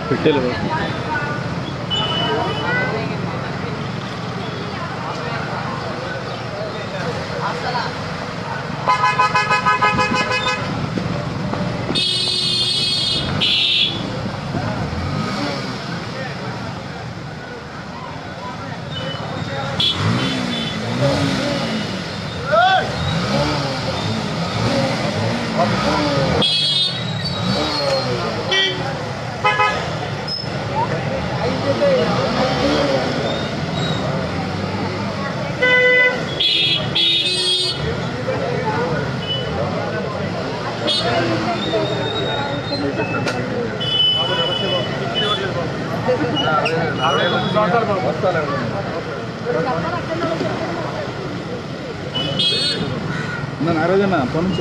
పెట్టేలేదు నారాజన్న phone నుంచి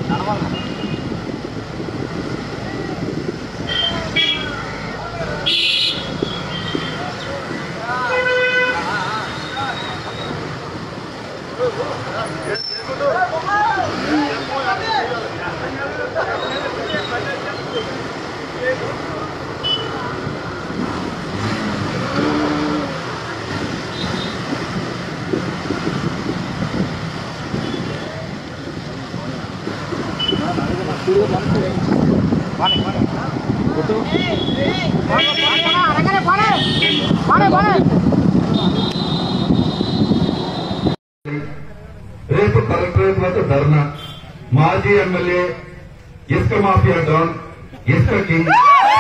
రేపు collectorate వద్ద ధర్నా మాజీ ఎమ్మెల్యే ఇసుక మాఫియా డాన్ ఇసుక కింగ్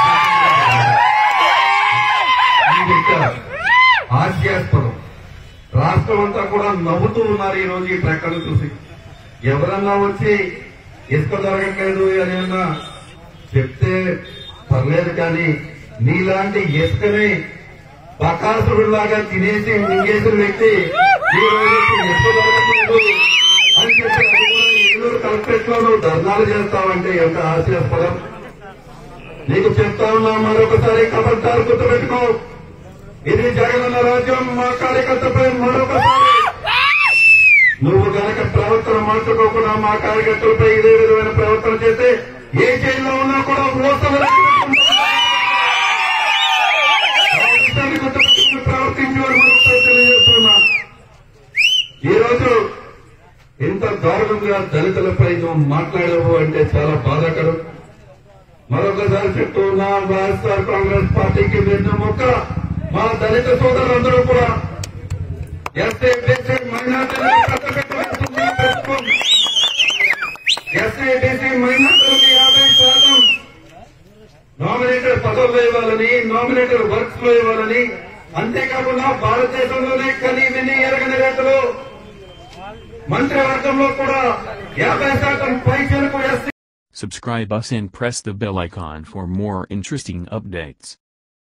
ఇది ఇక్కడ హాస్యాస్పదం రాష్ట్రం అంతా కూడా నవ్వుతూ ఉన్నారు ఈ రోజు ఈ ట్రక్కను చూసి ఎవరన్నా వచ్చి ఇసుక దొరకట్లేదు అని అన్నా చెప్తే పర్లేదు కానీ నీలాంటి ఇసుకని బకాసురులాగా తినేసి మింగేసిన వ్యక్తి ఈ రోజు ఇసుక దొరకట్లేదు అని చెప్పి అది కూడా ఏలూరు కలెక్టరేట్ లో నువ్వు ధర్నాలు చేస్తావంటే ఎంత హాస్యాస్పదం నీకు చెప్తా ఉన్నా మరొకసారి కబడ్డారు గుర్తుపెట్టుకో ఇది జగనన్న రాజ్యం మా కార్యకర్తపై మరొకసారి నువ్వు గనక ప్రవర్తన మార్చుకోకుండా మా కార్యకర్తలపై ఇదే విధమైన ప్రవర్తన చేస్తే ఏ జైల్లో ఉన్నా కూడా మోసం ప్రవర్తించేవారు మరొకసారి తెలియజేస్తున్నా ఈ రోజు ఇంత దారుణంగా దళితులపై నువ్వు మాట్లాడావు అంటే చాలా బాధాకరం మరొకసారి చెప్తూ ఉన్నా వైఎస్ఆర్ కాంగ్రెస్ పార్టీకి వెన్ను మొక్క మా దళిత సోదరులందరూ కూడా ఎస్సీ బీసీ మైనార్టీలను కట్టబెట్టవలసింది ప్రభుత్వం ఎస్సీ బీసీ మైనార్టీలకు యాభై శాతం నామినేటెడ్ పదవుల్లో ఇవ్వాలని నామినేటెడ్ వర్క్స్ లో ఇవ్వాలని అంతేకాకుండా భారతదేశంలోనే కని విని ఎరగని రేటులో మంత్రివర్గంలో కూడా యాభై శాతం పైచలకు SC Subscribe us and press the bell icon for more interesting updates.